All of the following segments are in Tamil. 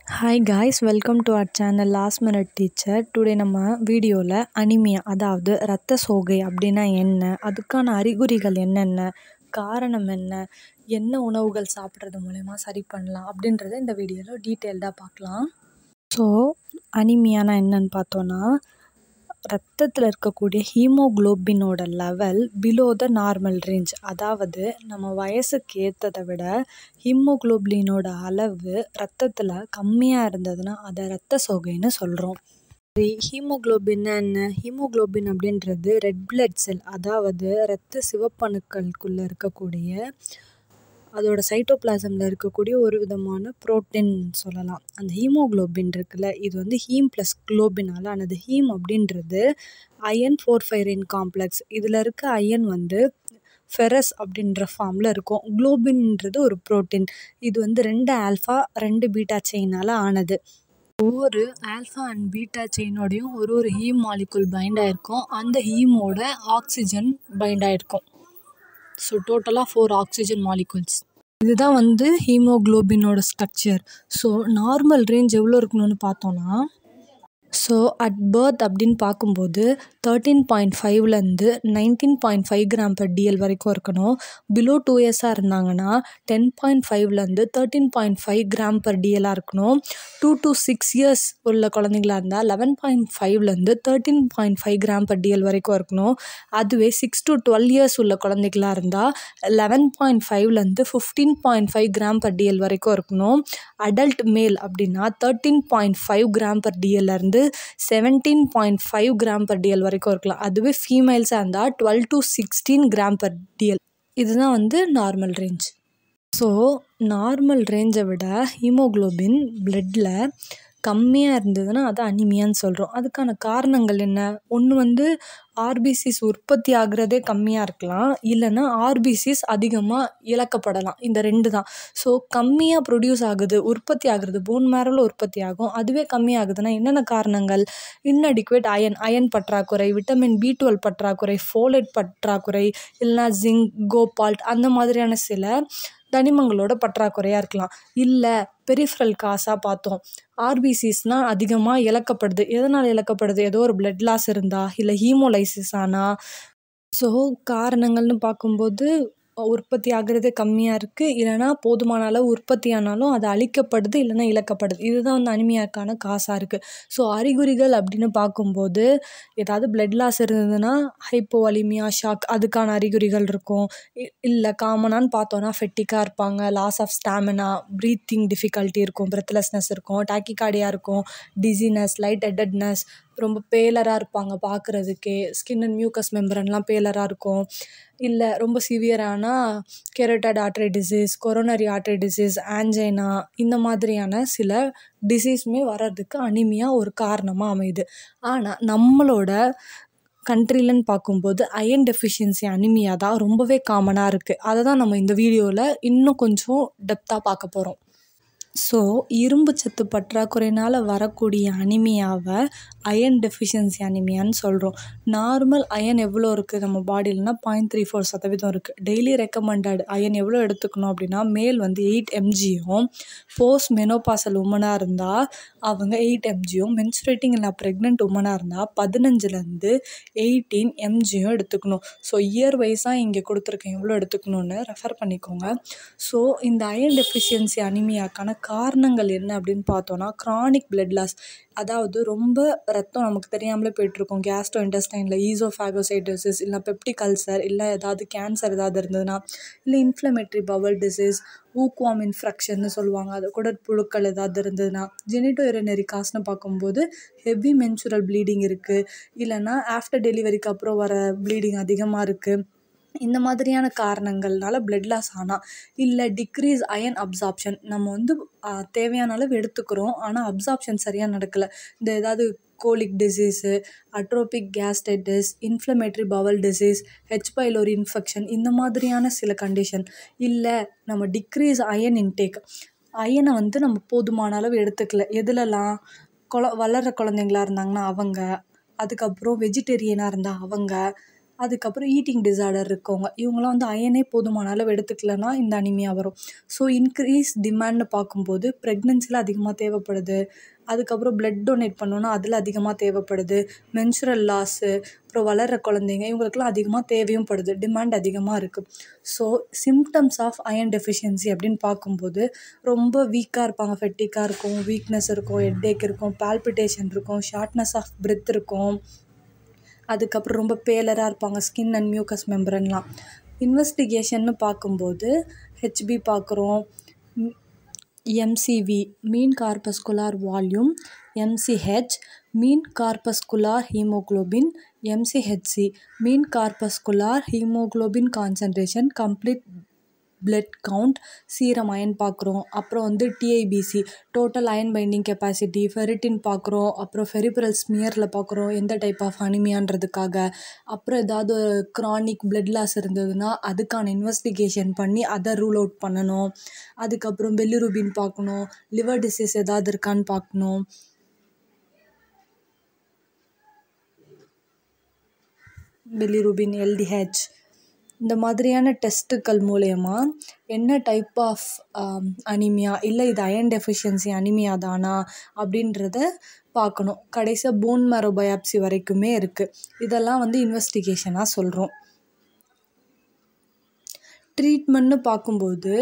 hi guys welcome to our channel last minute teacher today நம்ம வீடியோவில் அனிமியா அதாவது இரத்த சோகை அப்படின்னா என்ன அதுக்கான அறிகுறிகள் என்னென்ன காரணம் என்ன என்ன உணவுகள் சாப்பிட்றது மூலயமா சரி பண்ணலாம் அப்படின்றத இந்த வீடியோவில் டீட்டெயில்டாக பார்க்கலாம் ஸோ அனிமியானா என்னன்னு பார்த்தோன்னா ரத்தத்தில் இருக்கக்கூடிய ஹீமோகுளோபினோட level below the normal range அதாவது நம்ம வயசுக்கு ஏற்றதை விட ஹீமோகுளோபினோட அளவு ரத்தத்தில் கம்மியாக இருந்ததுன்னா அதை ரத்த சோகைன்னு சொல்கிறோம் சரி ஹீமோகுளோபின்னா என்ன ஹீமோகுளோபின் அப்படின்றது ரெட் பிளட் செல் அதாவது இரத்த சிவப்பணுக்களுக்குள்ளே இருக்கக்கூடிய அதோட சைட்டோபிளாசமில் இருக்கக்கூடிய ஒரு விதமான புரோட்டீன் சொல்லலாம் அந்த ஹீமோகுளோபின் இருக்குல்ல இது வந்து ஹீம் ப்ளஸ் குளோபினால் ஆனது ஹீம் அப்படின்றது அயன் ஃபோர் ஃபைரின் காம்ப்ளெக்ஸ் இதில் இருக்க அயன் வந்து ஃபெரஸ் அப்படின்ற ஃபார்மில் இருக்கும் குளோபின்ன்றது ஒரு புரோட்டீன் இது வந்து ரெண்டு ஆல்ஃபா ரெண்டு பீட்டா செயினால் ஆனது ஒவ்வொரு ஆல்ஃபா அண்ட் பீட்டா செயினோடையும் ஒரு ஒரு ஹீம் மாலிகுல் பைண்ட் ஆகிருக்கும் அந்த ஹீமோட ஆக்சிஜன் பைண்ட் ஆகிருக்கும் ஸோ டோட்டலாக ஃபோர் ஆக்சிஜன் மாலிகுல்ஸ் இதுதான் வந்து ஹீமோகுளோபினோட ஸ்ட்ரக்சர் ஸோ நார்மல் ரேஞ்ச் எவ்வளோ இருக்கணும்னு பார்த்தோன்னா ஸோ அட் பர்த் அப்படின்னு பார்க்கும்போது தேர்ட்டீன் பாயிண்ட் ஃபைவ்லேருந்து nineteen point five gram per dL வரைக்கும் இருக்கணும் பிலோ டூ இயர்ஸாக இருந்தாங்கன்னா டென் பாயிண்ட் ஃபைவ்லேருந்து thirteen point five gram per டிஎல்லாக இருக்கணும் டூ டு சிக்ஸ் இயர்ஸ் உள்ள குழந்தைங்களா இருந்தால் லெவன் பாயிண்ட் ஃபைவ்லேருந்து thirteen point five gram per dL வரைக்கும் இருக்கணும் அதுவே சிக்ஸ் டு டுவெல் இயர்ஸ் உள்ள குழந்தைகளா இருந்தால் லெவன் பாயிண்ட் ஃபைவ்லேருந்து fifteen point five gram per dL வரைக்கும் இருக்கணும் அடல்ட் மேல் அப்படின்னா thirteen point five gram per டிஎல்லேருந்து seventeen point five gram per dL வரைக்கும் இருக்கலாம் அதுவே ஃபீமேல்ஸாக இருந்தால் twelve to sixteen gram per dL இதுதான் வந்து நார்மல் ரேஞ்ச் ஸோ நார்மல் ரேஞ்சை விட ஹீமோகுளோபின் பிளட்டில் கம்மியாக இருந்ததுன்னா அது அனிமியான்னு சொல்கிறோம் அதுக்கான காரணங்கள் என்ன ஒன்று வந்து ஆர்பிசிஸ் உற்பத்தி ஆகிறதே கம்மியாக இருக்கலாம் இல்லைன்னா ஆர்பிசிஸ் அதிகமாக இழக்கப்படலாம் இந்த ரெண்டு தான் ஸோ கம்மியாக ப்ரொடியூஸ் ஆகுது உற்பத்தி ஆகுறது போன் மேரோவில் உற்பத்தி ஆகும் அதுவே கம்மியாகுதுன்னா என்னென்ன காரணங்கள் இன்அடிக்குவேட் அயன் அயன் பற்றாக்குறை விட்டமின் பி டுவெல் பற்றாக்குறை ஃபோலேட் பற்றாக்குறை இல்லைனா ஜிங்க் கோபால்ட் அந்த மாதிரியான சில தனிமங்களோட பற்றாக்குறையாக இருக்கலாம் இல்லை பெரிஃபரல் காசாக பார்த்தோம் ஆர்பிசிஸ்னால் அதிகமாக இழக்கப்படுது எதனால் இழக்கப்படுது ஏதோ ஒரு பிளட் லாஸ் இருந்தால் இல்லை ஹீமோலைசிஸ் ஆனால் ஸோ காரணங்கள்னு பார்க்கும்போது உற்பத்தி ஆகிறது கம்மியாக இருக்குது இல்லைனா போதுமான அளவு உற்பத்தி ஆனாலும் அது அழிக்கப்படுது இல்லைனா இழக்கப்படுது இதுதான் வந்து அனிமியாக்கான காசாக இருக்குது ஸோ அறிகுறிகள் அப்படின்னு பார்க்கும்போது ஏதாவது பிளட் லாஸ் இருந்ததுன்னா ஹைப்போவலிமியா ஷாக் அதுக்கான அறிகுறிகள் இருக்கும் இல்லை காமனான்னு பார்த்தோன்னா ஃபெட்டிக்காக இருப்பாங்க loss of stamina breathing difficulty இருக்கும் பிரெத்லெஸ்னஸ் இருக்கும் டாக்கிகார்டியாக இருக்கும் டிசினஸ் லைட் ஹெட்டட்னஸ் ரொம்ப பேலராக இருப்பாங்க பார்க்குறதுக்கே ஸ்கின் அண்ட் மியூக்கஸ் மெம்பரன்லாம் பேலராக இருக்கும் இல்லை ரொம்ப சிவியரான carotid artery disease coronary artery disease angina இந்த மாதிரியான சில டிசீஸுமே வர்றதுக்கு அனிமியா ஒரு காரணமாக அமையுது ஆனால் நம்மளோட கண்ட்ரிலன்னு பார்க்கும்போது அயன் டெஃபிஷியன்சி அனிமியா தான் ரொம்பவே காமனாக இருக்குது அதை தான் நம்ம இந்த வீடியோவில் இன்னும் கொஞ்சம் டெப்த்தாக பார்க்க போகிறோம் ஸோ இரும்பு சத்து பற்றாக்குறையினால் வரக்கூடிய அனிமியாவை அயன் டெஃபிஷியன்சி அனிமியான்னு சொல்கிறோம் நார்மல் அயன் எவ்வளோ இருக்குது நம்ம பாடியிலனா பாயிண்ட் த்ரீ ஃபோர் சதவீதம் இருக்குது டெய்லி ரெக்கமெண்டட் அயன் எவ்வளோ எடுத்துக்கணும் அப்படின்னா மேல் வந்து எயிட் எம்ஜியும் போஸ்ட் மெனோபாசல் உமனாக இருந்தால் அவங்க எயிட் எம்ஜியும் மென்சுரேட்டிங் இல்லை ப்ரெக்னென்ட் உமனாக இருந்தால் பதினஞ்சுலேருந்து எயிட்டீன் எம்ஜியும் எடுத்துக்கணும் ஸோ இயர் வைஸாக இங்கே கொடுத்துருக்கேன் எவ்வளோ எடுத்துக்கணும்னு ரெஃபர் பண்ணிக்கோங்க ஸோ இந்த அயன் டெஃபிஷியன்சி அனிமியாக்கான காரணங்கள் என்ன அப்படின்னு பார்த்தோன்னா க்ரானிக் பிளட் லாஸ் அதாவது ரொம்ப ரத்தம் நமக்கு தெரியாமலே போயிட்டுருக்கும் கேஸ்ட்ரோ இன்டெஸ்டைனில் ஈசோஃபேகோசைட்டோசிஸ் இல்லை பெப்டிக் அல்சர் இல்லை ஏதாவது கேன்சர் ஏதாவது இருந்ததுன்னா இல்லை இன்ஃப்ளமேட்ரி பவல் டிசீஸ் ஊக்வாம் இன்ஃப்ரக்ஷன்னு சொல்லுவாங்க அது கூட புழுக்கள் ஏதாவது இருந்ததுன்னா ஜெனிட்டோ யூரினரி காஸ்ட்னு பார்க்கும்போது ஹெவி மென்சுரல் ப்ளீடிங் இருக்குது இல்லைன்னா ஆஃப்டர் டெலிவரிக்கு அப்புறம் வர ப்ளீடிங் அதிகமாக இருக்குது இந்த மாதிரியான காரணங்கள்னால பிளட் லாஸ் ஆனால் இல்லை டிக்ரீஸ் அயன் அப்சார்ப்ஷன் நம்ம வந்து தேவையான அளவு எடுத்துக்கிறோம் ஆனால் அப்சார்ப்ஷன் சரியாக நடக்கலை இந்த ஏதாவது coeliac disease atrophic gastritis inflammatory bowel disease H pylori infection இந்த மாதிரியான சில கண்டிஷன் இல்லை நம்ம டிக்ரீஸ் அயன் இன்டேக் அயனை வந்து நம்ம போதுமான அளவு எடுத்துக்கல எதுலலாம் குழ வளர்கிற குழந்தைங்களா இருந்தாங்கன்னா அவங்க அதுக்கப்புறம் வெஜிடேரியனாக இருந்தால் அவங்க அதுக்கப்புறம் ஈட்டிங் டிஸார்டர் இருக்கவங்க இவங்களாம் வந்து அயனே போதுமான அளவு எடுத்துக்கலன்னா இந்த அனிமியா வரும் ஸோ இன்க்ரீஸ் டிமாண்ட்னு பார்க்கும்போது ப்ரெக்னென்சியில் அதிகமாக தேவைப்படுது அதுக்கப்புறம் பிளட் டொனேட் பண்ணோன்னா அதில் அதிகமாக தேவைப்படுது மென்சுரல் லாஸு அப்புறம் வளர்கிற குழந்தைங்க இவங்களுக்குலாம் அதிகமாக தேவையும் படுது டிமாண்ட் அதிகமாக இருக்குது so symptoms of iron deficiency அப்படின்னு பார்க்கும்போது ரொம்ப வீக்காக இருப்பாங்க ஃபெட்டிக்காக இருக்கும் வீக்னஸ் இருக்கும் ஹெட்டேக் இருக்கும் பால்பிட்டேஷன் இருக்கும் ஷார்ட்னஸ் ஆஃப் பிரெத் இருக்கும் அதுக்கப்புறம் ரொம்ப பேலராக இருப்பாங்க ஸ்கின் அண்ட் மியூக்கஸ் மெம்பரன்லாம் இன்வெஸ்டிகேஷன்னு பார்க்கும்போது ஹெச்பி பார்க்குறோம் MCV mean corpuscular volume MCH mean corpuscular haemoglobin MCHC mean corpuscular haemoglobin concentration complete blood count serum iron பார்க்குறோம் அப்புறம் வந்து TIBC total iron binding capacity ferritin பார்க்குறோம் அப்புறம் ஃபெரிபரல் ஸ்மியரில் பார்க்குறோம் எந்த டைப் ஆஃப் அனிமியான்றதுக்காக அப்புறம் ஏதாவது க்ரானிக் பிளட் லாஸ் இருந்ததுன்னா அதுக்கான இன்வெஸ்டிகேஷன் பண்ணி அதை ரூல் அவுட் பண்ணணும் அதுக்கப்புறம் பெல்லிரூபின் பார்க்கணும் லிவர் டிசீஸ் ஏதாவது இருக்கான்னு பார்க்கணும் பெல்லிரூபின் எல்டிஹெச் இந்த மாதிரியான டெஸ்ட்டுக்கள் மூலயமா என்ன டைப் ஆஃப் அனிமியா இல்லை இது அயன் டெஃபிஷியன்சி அனிமியா தானா அப்படின்றத பார்க்கணும் கடைசியாக போன் மேரோ பயாப்சி வரைக்குமே இருக்குது இதெல்லாம் வந்து இன்வெஸ்டிகேஷனாக சொல்கிறோம் ட்ரீட்மெண்ட்னு பார்க்கும்போது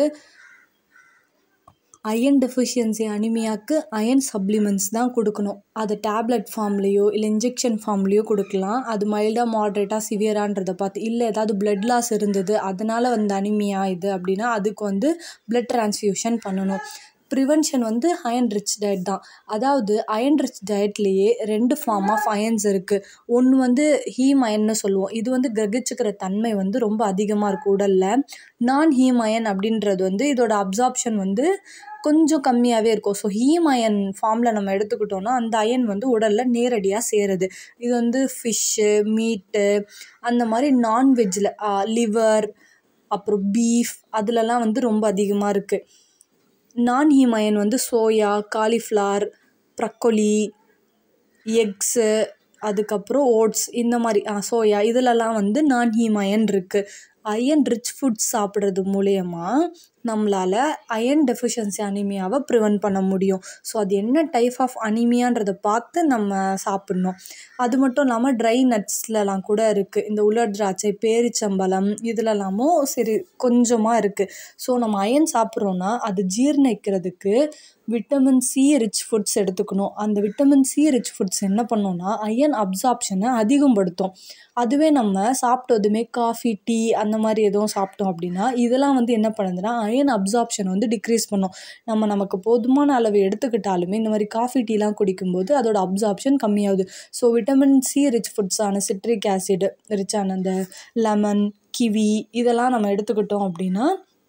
அயன் டெஃபிஷியன்சி அனிமியாவுக்கு அயன் சப்ளிமெண்ட்ஸ் தான் கொடுக்கணும் அது டேப்லெட் ஃபார்ம்லேயோ இல்லை இன்ஜெக்ஷன் ஃபார்ம்லேயோ கொடுக்கலாம் அது மைல்டாக மாட்ரேட்டாக சிவியரான்றதை பார்த்து இல்லை ஏதாவது பிளட் லாஸ் இருந்தது அதனால் வந்து அனிமியா இது அப்படின்னா அதுக்கு வந்து பிளட் ட்ரான்ஸ்ஃபியூஷன் பண்ணணும் ப்ரிவென்ஷன் வந்து அயன் ரிச் டயட் தான் அதாவது அயன் ரிச் டயட்லேயே ரெண்டு ஃபார்ம் ஆஃப் அயன்ஸ் இருக்குது ஒன்று வந்து ஹீம் அயன்னு சொல்லுவோம் இது வந்து கிரகிச்சுக்கிற தன்மை வந்து ரொம்ப அதிகமாக இருக்கும் உடலில் நான் ஹீம் அயன் அப்படின்றது வந்து இதோட அப்சார்ப்ஷன் வந்து கொஞ்சம் கம்மியாகவே இருக்கும் ஸோ ஹீம் அயன் ஃபார்மில் நம்ம எடுத்துக்கிட்டோன்னா அந்த அயன் வந்து உடலில் நேரடியாக சேருது இது வந்து ஃபிஷ்ஷு மீட்டு அந்த மாதிரி நான்வெஜ்ஜில் லிவர் அப்புறம் பீஃப் அதுலலாம் வந்து ரொம்ப அதிகமாக இருக்குது நான் ஹீம் அயன் வந்து சோயா காலிஃப்ளார் ப்ரக்கோலி எக்ஸு அதுக்கப்புறம் ஓட்ஸ் இந்த மாதிரி சோயா இதிலலாம் வந்து நான் ஹீம் அயன் இருக்குது அயன் ரிச் ஃபுட்ஸ் சாப்பிட்றது மூலயமா நம்மளால் அயன் டெஃபிஷியன்சி அனிமியாவை ப்ரிவென்ட் பண்ண முடியும் ஸோ அது என்ன டைப் ஆஃப் அனிமியான்றதை பார்த்து நம்ம சாப்பிட்ணும் அது மட்டும் இல்லாமல் ட்ரை நட்ஸ்லலாம் கூட இருக்குது இந்த உலர் திராட்சை பேரிச்சம்பழம் இதுலலாமும் சரி கொஞ்சமாக இருக்குது ஸோ நம்ம அயன் சாப்பிட்றோன்னா அது ஜீரணிக்கிறதுக்கு விட்டமின் சி ரிச் ஃபுட்ஸ் எடுத்துக்கணும் அந்த விட்டமின் சி ரிச் ஃபுட்ஸ் என்ன பண்ணோன்னா அயன் அப்சார்ப்ஷனை அதிகப்படுத்தும் அதுவே நம்ம சாப்பிட்டதுமே காஃபி டீ அந்த மாதிரி எதுவும் சாப்பிட்டோம் அப்படின்னா இதெல்லாம் வந்து என்ன பண்ணுதுன்னா அயன் அப்சார்ப்ஷன் வந்து டிக்ரீஸ் பண்ணும் நம்ம நமக்கு போதுமான அளவு எடுத்துக்கிட்டாலுமே இந்த மாதிரி காஃபி டீலாம் குடிக்கும்போது அதோட அப்சார்ப்ஷன் கம்மியாகுது ஸோ விட்டமின் சி ரிச் ஃபுட்ஸான சிட்ரிக் ஆசிட் ரிச்சான அந்த லெமன் கிவி இதெல்லாம் நம்ம எடுத்துக்கிட்டோம் அப்படின்னா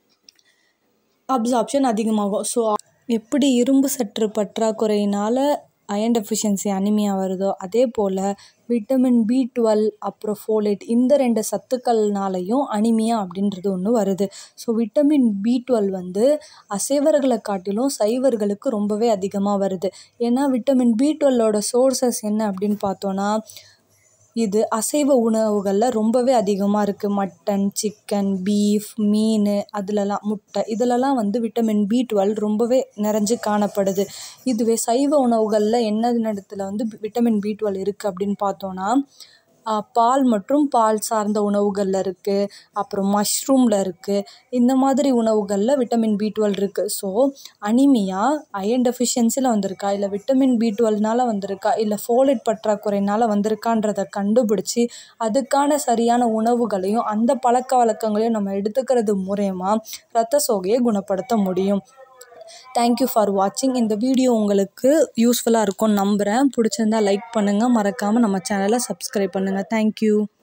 அப்சார்ப்ஷன் அதிகமாகும் ஸோ எப்படி இரும்பு சற்று பற்றாக்குறையினால் அயன் டெஃபிஷியன்சி அனிமியா வருதோ அதே போல் விட்டமின் பி டுவெல் அப்புறம் ஃபோலேட் இந்த ரெண்டு சத்துக்கள்னாலையும் அனிமியா அப்படின்றது ஒன்று வருது ஸோ விட்டமின் பி டுவெல் வந்து அசைவர்களை காட்டிலும் சைவர்களுக்கு ரொம்பவே அதிகமாக வருது ஏன்னா விட்டமின் பி டுவெல்லோட சோர்சஸ் என்ன அப்படின்னு பார்த்தோன்னா இது அசைவ உணவுகளில் ரொம்பவே அதிகமாக இருக்குது மட்டன் சிக்கன் பீஃப் மீன் அதுலலாம் முட்டை இதிலலாம் வந்து விட்டமின் பி டுவெல் ரொம்பவே நிறைஞ்சு காணப்படுது இதுவே சைவ உணவுகளில் என்ன இடத்துல வந்து விட்டமின் பி டுவெல் இருக்குது அப்படின்னு பார்த்தோன்னா பால் மற்றும் பால் சார்ந்த உணவுகளில் இருக்குது அப்புறம் மஷ்ரூமில் இருக்குது இந்த மாதிரி உணவுகளில் விட்டமின் பி டுவெல் இருக்குது ஸோ அனிமியா அயன் டெஃபிஷியன்சியில் வந்திருக்கா இல்லை விட்டமின் பி டுவெல்னால் வந்திருக்கா இல்லை ஃபோலேட் பற்றாக்குறையினால் வந்திருக்கான்றதை கண்டுபிடிச்சி அதுக்கான சரியான உணவுகளையும் அந்த பழக்க வழக்கங்களையும் நம்ம எடுத்துக்கிறது மூலயமா இரத்த சோகையை குணப்படுத்த முடியும் தேங்க்யூ ஃபார் வாட்சிங் இந்த வீடியோ உங்களுக்கு யூஸ்ஃபுல்லாக இருக்கும்னு நம்புகிறேன் பிடிச்சிருந்தா லைக் பண்ணுங்கள் மறக்காமல் நம்ம சேனலை சப்ஸ்கிரைப் பண்ணுங்கள் தேங்க்யூ